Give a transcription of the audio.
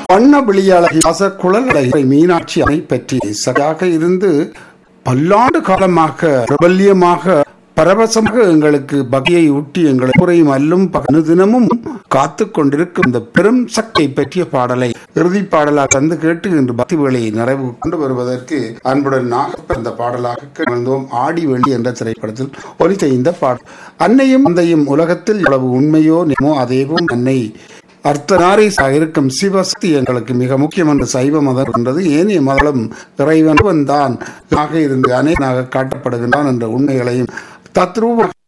வண்ண விழியழகி குழல் அழகி மீனாட்சி அணை பற்றி சரியாக இருந்து பல்லாண்டு காலமாக பிரபல்யமாக பரவசமாக எங்களுக்கு பகையை ஊட்டி எங்களை குறையும் அல்லும் தினமும் காத்து கொண்டிருக்கும் இந்த பெரும் சக்தியை பற்றிய பாடலை இறுதி பாடலாக தந்து கேட்டு இன்று பக்தி வேலையை நிறைவு கொண்டு வருவதற்கு அன்புடன் நாக இந்த பாடலாக வந்தோம் ஆடி வெளி என்ற திரைப்படத்தில் ஒலித்த இந்த பாடல் அன்னையும் அந்தையும் உலகத்தில் எவ்வளவு உண்மையோ நிமோ அதேவும் அன்னை அர்த்தநாரீசாக இருக்கும் சிவசக்தி எங்களுக்கு மிக முக்கியம் என்று சைவ மதம் என்றது ஏனைய மதம் இறைவன் தான் ஆக இருந்து அநேகனாக காட்டப்படுகின்றான் என்ற உண்மைகளையும் தத்ரூப